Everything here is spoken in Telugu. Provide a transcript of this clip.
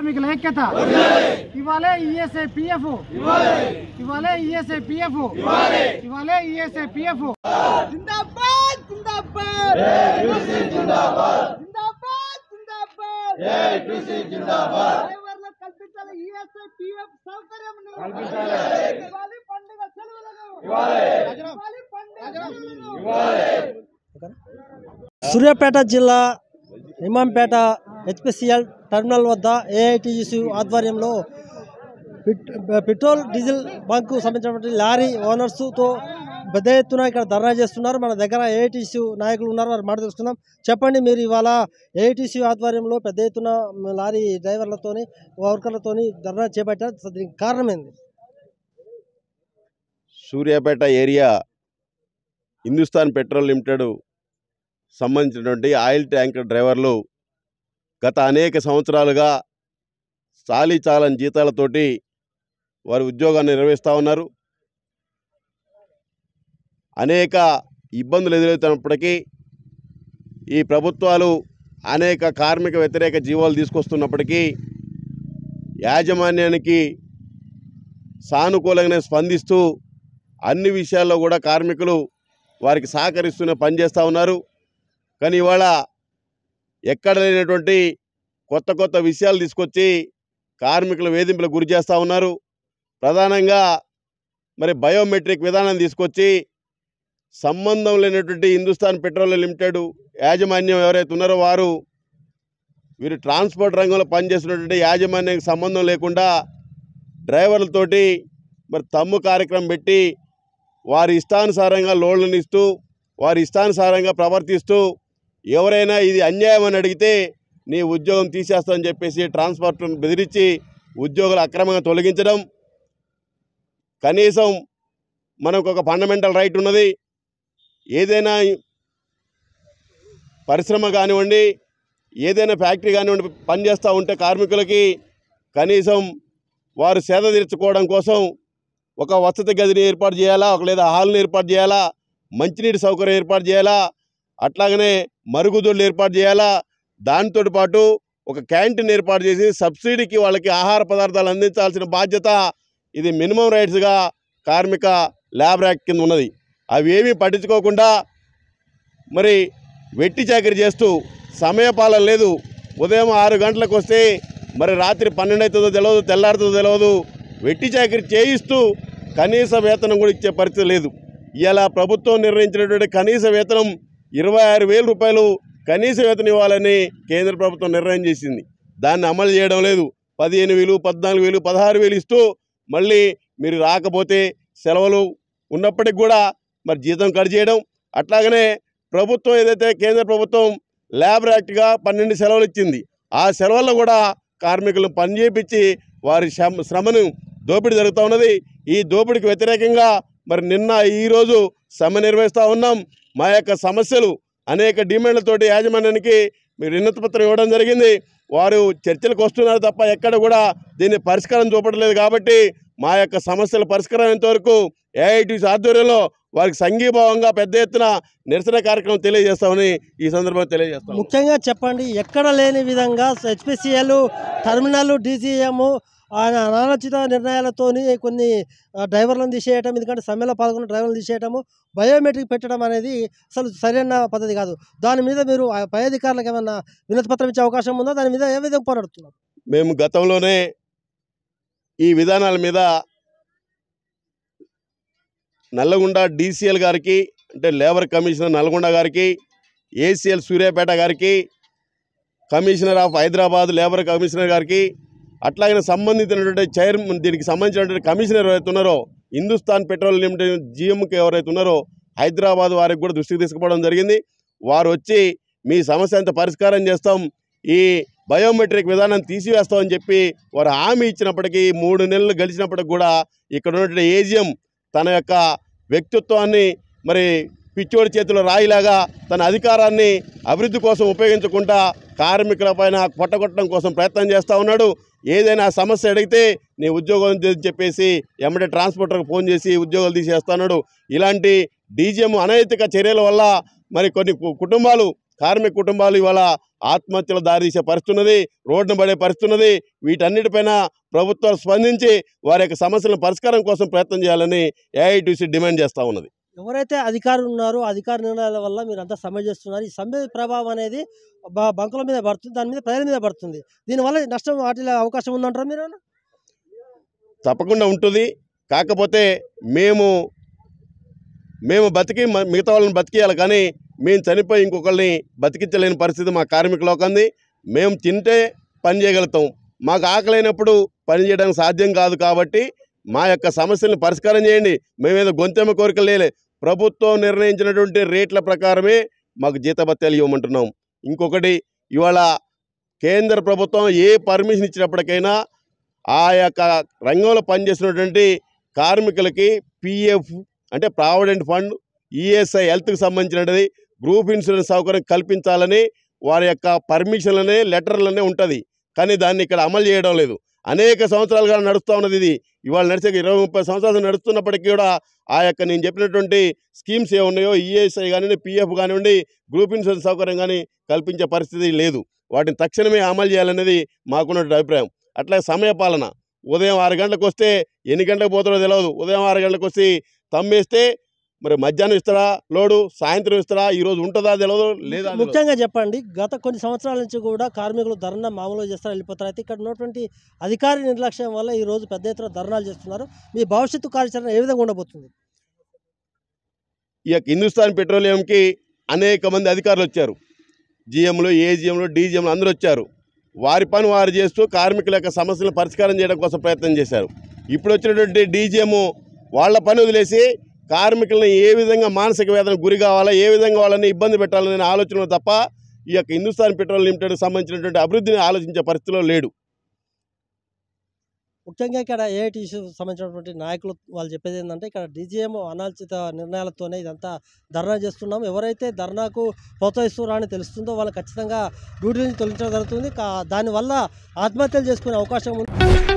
కార్మికుల ఐక్యత ఇవాళే ఈఎస్ఐ పిఎఫ్ ఇవాళే ఈఎస్ఐ పిఎఫ్ ఇవాళే ఈఎస్ఐ పిఎఫ్ జిందాబాద్ జిందాబాద్ జిందాబాద్ జిందాబాద్ డ్రైవర్లకు కల్పించాలి ఈఎస్ఐ పిఎఫ్ సౌకర్యం ఇవ్వాలి పండుగ సెలవులను ఇవ్వాలి పండుగ సెలవులను సూర్యాపేట జిల్లా ఇమాంపేట హెచ్పిసిఎల్ టెర్మినల్ వద్ద ఏఐటియుసి ఆధ్వర్యంలో పెట్- పెట్రోల్ డీజిల్ బంకు సంబంధించినటువంటి లారీ ఓనర్స్తో పెద్ద ఎత్తున ఇక్కడ ధర్నా చేస్తున్నారు మన దగ్గర ఏఐటీసీ నాయకులు ఉన్నారు వారు మాట తెలుసుకుందాం చెప్పండి మీరు ఇవాళ ఏఐటీసీ ఆధ్వర్యంలో పెద్ద ఎత్తున లారీ డ్రైవర్లతోని వర్కర్లతోని ధర్నా చేపట్టారు అసలు దీనికి కారణం ఏంది Suryapet area Hindustan petrol limited సంబంధించినటువంటి ఆయిల్ ట్యాంకర్ డ్రైవర్లు గత అనేక సంవత్సరాలుగా చాలీ చాలని జీతాలతోటి వారి ఉద్యోగాన్ని నిర్వహిస్తూ ఉన్నారు అనేక ఇబ్బందులు ఎదురవుతున్నప్పటికీ ఈ ప్రభుత్వాలు అనేక కార్మిక వ్యతిరేక జీవాలు తీసుకొస్తున్నప్పటికీ యాజమాన్యానికి సానుకూలంగానే స్పందిస్తూ అన్ని విషయాల్లో కూడా కార్మికులు వారికి సహకరిస్తూనే పనిచేస్తూ ఉన్నారు కానీ ఇవాళ ఎక్కడ లేనటువంటి కొత్త కొత్త విషయాలు తీసుకొచ్చి కార్మికుల వేధింపులకు గురి చేస్తూ ఉన్నారు ప్రధానంగా మరి బయోమెట్రిక్ విధానం తీసుకొచ్చి సంబంధం లేనటువంటి హిందుస్థాన్ పెట్రోల్ లిమిటెడ్ యాజమాన్యం ఎవరైతే ఉన్నారో వారు వీరు ట్రాన్స్పోర్ట్ రంగంలో పనిచేస్తున్నటువంటి యాజమాన్యానికి సంబంధం లేకుండా డ్రైవర్లతోటి మరి తమ్ము కార్యక్రమం పెట్టి వారి ఇష్టానుసారంగా లోన్లను ఇస్తూ వారి ఇష్టానుసారంగా ప్రవర్తిస్తూ ఎవరైనా ఇది అన్యాయం అని అడిగితే నీ ఉద్యోగం తీసేస్తామని చెప్పేసి ట్రాన్స్పోర్ట్ను బెదిరించి ఉద్యోగులు అక్రమంగా తొలగించడం కనీసం మనకు ఒక ఫండమెంటల్ రైట్ ఉన్నది ఏదైనా పరిశ్రమ కానివ్వండి ఏదైనా ఫ్యాక్టరీ కానివ్వండి పనిచేస్తూ ఉంటే కార్మికులకి కనీసం వారు సేద తీర్చుకోవడం కోసం ఒక వసతి గదిని ఏర్పాటు చేయాలా ఒక లేదా హాల్ని ఏర్పాటు చేయాలా మంచినీటి సౌకర్యం ఏర్పాటు చేయాలా అట్లాగనే మరుగుదొడ్లు ఏర్పాటు చేయాలా దాంతో పాటు ఒక క్యాంటీన్ ఏర్పాటు చేసి సబ్సిడీకి వాళ్ళకి ఆహార పదార్థాలు అందించాల్సిన బాధ్యత ఇది మినిమం రైట్స్గా కార్మిక ల్యాబ్ యాక్ట్ కింద ఉన్నది అవి ఏమీ పట్టించుకోకుండా మరి వెట్టి చాకరీ చేస్తూ సమయపాలన లేదు ఉదయం ఆరు గంటలకు వస్తే మరి రాత్రి పన్నెండు అవుతుందో తెలియదు తెల్లారుతుందో తెలియదు వెట్టి చాకరీ చేయిస్తూ కనీస వేతనం కూడా ఇచ్చే పరిస్థితి లేదు ఇలా ప్రభుత్వం నిర్ణయించినటువంటి కనీస వేతనం ఇరవై ఆరు వేల రూపాయలు కనీస వేతనం ఇవ్వాలని కేంద్ర ప్రభుత్వం నిర్ణయం చేసింది దాన్ని అమలు చేయడం లేదు పదిహేను వేలు పద్నాలుగు వేలు పదహారు వేలు ఇస్తూ మళ్ళీ మీరు రాకపోతే సెలవులు ఉన్నప్పటికి కూడా మరి జీతం కట్ చేయడం అట్లాగనే ప్రభుత్వం ఏదైతే కేంద్ర ప్రభుత్వం ల్యాబ్ యాక్ట్గా పన్నెండు సెలవులు ఇచ్చింది ఆ సెలవుల్లో కూడా కార్మికులను పని చేపించి వారి శ్రమ శ్రమను దోపిడీ జరుగుతూ ఉన్నది ఈ దోపిడీకి వ్యతిరేకంగా మరి నిన్న ఈరోజు సమ్మె నిర్వహిస్తూ ఉన్నాం మా యొక్క సమస్యలు అనేక డిమాండ్లతోటి యాజమాన్యానికి మీరు వినతి పత్రం ఇవ్వడం జరిగింది వారు చర్చలకు వస్తున్నారు తప్ప ఎక్కడ కూడా దీన్ని పరిష్కారం చూపట్లేదు కాబట్టి మా యొక్క సమస్యల పరిష్కారం వరకు ఏఐటీసీ ఆధ్వర్యంలో వారికి సంఘీభావంగా పెద్ద ఎత్తున నిరసన కార్యక్రమం తెలియజేస్తామని ఈ సందర్భంగా తెలియజేస్తాం ముఖ్యంగా చెప్పండి ఎక్కడ లేని విధంగా హెచ్పిసిఎల్ టర్మినల్ డీసీఎం అనాలోచిత నిర్ణయాలతోని కొన్ని ఆ, డ్రైవర్లను తీసేయటం ఎందుకంటే సమ్మెలో పాల్గొన్న డ్రైవర్లను తీసేయటము బయోమెట్రిక్ పెట్టడం అనేది అసలు సరైన పద్ధతి కాదు దాని మీద మీరు ఆ పై అధికారులకు ఏమన్నా వినతి పత్రం ఇచ్చే అవకాశం ఉందో దాని మీద ఏ విధంగా పోరాడుతున్నారు మేము గతంలోనే ఈ విధానాల మీద నల్లగొండ డీసీఎల్ గారికి అంటే లేబర్ కమిషనర్ నల్గొండ గారికి ఏసీఎల్ సూర్యాపేట గారికి commissioner of Hyderabad labour commissioner గారికి అట్లాగే సంబంధించినటువంటి చైర్మన్ దీనికి సంబంధించినటువంటి కమిషనర్ ఎవరైతే ఉన్నారో హిందుస్థాన్ పెట్రోల్ లిమిటెడ్ జిఎంకి ఎవరైతే ఉన్నారో హైదరాబాద్ వారికి కూడా దృష్టికి తీసుకుపోవడం జరిగింది వారు వచ్చి మీ సమస్య అంత పరిష్కారం చేస్తాం ఈ బయోమెట్రిక్ విధానం తీసివేస్తామని చెప్పి వారు హామీ ఇచ్చినప్పటికీ మూడు నెలలు గడిచినప్పటికి కూడా ఇక్కడ ఉన్నటువంటి ఏజిఎం తన యొక్క వ్యక్తిత్వాన్ని మరి పిచ్చోడి చేతిలో రాయిలాగా తన అధికారాన్ని అభివృద్ధి కోసం ఉపయోగించకుండా కార్మికుల పైన కొట్టగొట్టడం కోసం ప్రయత్నం చేస్తూ ఉన్నాడు ఏదైనా సమస్య అడిగితే నీ ఉద్యోగం అని చెప్పేసి ఎమ్మటే ట్రాన్స్పోర్టర్కి ఫోన్ చేసి ఉద్యోగాలు తీసేస్తున్నాడు ఇలాంటి డీజీఎం అనైతిక చర్యల వల్ల మరి కొన్ని కు- కుటుంబాలు కార్మిక కుటుంబాలు ఇవాళ ఆత్మహత్యలు దారితీసే పరిస్థితి ఉన్నది రోడ్డున పడే పరిస్థితి ఉన్నది వీటన్నిటిపైన ప్రభుత్వాలు స్పందించి వారి యొక్క సమస్యల పరిష్కారం కోసం ప్రయత్నం చేయాలని ఏఐటీసీ డిమాండ్ చేస్తూ ఉన్నది ఎవరైతే అధికారులు ఉన్నారో అధికార నిర్ణయాల వల్ల మీరు అంతా సమ్మె చేస్తున్నారు ఈ సమ్మె ప్రభావం అనేది బ- బంకుల మీద పడుతుంది దాని మీద ప్రజల మీద పడుతుంది దీనివల్ల నష్టం వాటిలో అవకాశం ఉందంటారా మీరు తప్పకుండా ఉంటుంది కాకపోతే మేము మేము బతికి మ- మిగతా వాళ్ళని బతికియాలి కానీ మేము చనిపోయి ఇంకొకరిని బతికించలేని పరిస్థితి మా కార్మిక లోకంది మేము తింటే పని చేయగలుగుతాం మాకు ఆకలైనప్పుడు పని చేయడానికి సాధ్యం కాదు కాబట్టి మా యొక్క సమస్యలను పరిష్కారం చేయండి మేమేదో గొంతెమ్మ కోరికలు లేలే ప్రభుత్వం నిర్ణయించినటువంటి రేట్ల ప్రకారమే మాకు జీతభత్యాలు ఇవ్వమంటున్నాం ఇంకొకటి ఇవాళ కేంద్ర ప్రభుత్వం ఏ పర్మిషన్ ఇచ్చినప్పటికైనా ఆ యొక్క రంగంలో పనిచేసినటువంటి కార్మికులకి పిఎఫ్ అంటే ప్రావిడెంట్ ఫండ్ ఈఎస్ఐ హెల్త్కి సంబంధించినది గ్రూప్ ఇన్సూరెన్స్ సౌకర్యం కల్పించాలని వారి యొక్క పర్మిషన్లనే లెటర్లనే ఉంటుంది కానీ దాన్ని ఇక్కడ అమలు చేయడం లేదు అనేక సంవత్సరాలుగా నడుస్తూ ఉన్నది ఇది ఇవాళ నడిచే ఇరవై ముప్పై సంవత్సరాలు నడుస్తున్నప్పటికీ కూడా ఆ యొక్క నేను చెప్పినటువంటి స్కీమ్స్ ఏ ఉన్నాయో ఈఎస్ఐ కానివ్వండి పిఎఫ్ కానివ్వండి గ్రూప్ ఇన్సూరెన్స్ సౌకర్యం కానీ కల్పించే పరిస్థితి లేదు వాటిని తక్షణమే అమలు చేయాలనేది మాకున్నటువంటి అభిప్రాయం అట్లా సమయపాలన ఉదయం ఆరు గంటలకు వస్తే ఎన్ని గంటలకు పోతారో తెలియదు ఉదయం ఆరు గంటలకు వచ్చి తమ్మేస్తే మరి మధ్యాహ్నం ఇస్తారా లోడు సాయంత్రం ఇస్తారా ఈ రోజు ఉంటుందా తెలియదు లేదా తెలియదు. ముఖ్యంగా చెప్పండి గత కొన్ని సంవత్సరాల నుంచి కూడా కార్మికులు ధర్నా మామూలుగా చేస్తారు వెళ్ళిపోతారు అయితే ఇక్కడ ఉన్నటువంటి అధికారి నిర్లక్ష్యం వల్ల ఈ రోజు పెద్ద ఎత్తున ధర్నాలు చేస్తున్నారు మీ భవిష్యత్తు కార్యాచరణ ఏ విధంగా ఉండబోతుంది ఈ యొక్క హిందుస్థాన్ పెట్రోలియంకి అనేక మంది అధికారులు వచ్చారు జిఎంలు ఏజిఎంలు డీజిఎంలు అందరూ వచ్చారు వారి పని వారు చేస్తూ కార్మికుల యొక్క సమస్యలను పరిష్కారం చేయడం కోసం ప్రయత్నం చేశారు ఇప్పుడు వచ్చినటువంటి డీజిఎం వాళ్ళ పని వదిలేసి కార్మికులను ఏ విధంగా మానసిక వేదన గురి కావాలా ఏ విధంగా వాళ్ళని ఇబ్బంది పెట్టాలనే ఆలోచన తప్ప ఈ యొక్క హిందుస్థాన్ పెట్రోల్ లిమిటెడ్కి సంబంధించినటువంటి అభివృద్ధిని ఆలోచించే పరిస్థితిలో లేడు ముఖ్యంగా ఇక్కడ ఏఐటీసీ సంబంధించినటువంటి నాయకులు వాళ్ళు చెప్పేది ఏంటంటే ఇక్కడ డీజీఎం అనాలోచిత నిర్ణయాలతోనే ఇదంతా ధర్నా చేస్తున్నాం ఎవరైతే ధర్నాకు ప్రోత్సహిస్తున్నారో అని తెలుస్తుందో వాళ్ళు ఖచ్చితంగా డ్యూటీ నుంచి తొలగించడం జరుగుతుంది కా- దానివల్ల ఆత్మహత్యలు చేసుకునే అవకాశం ఉంది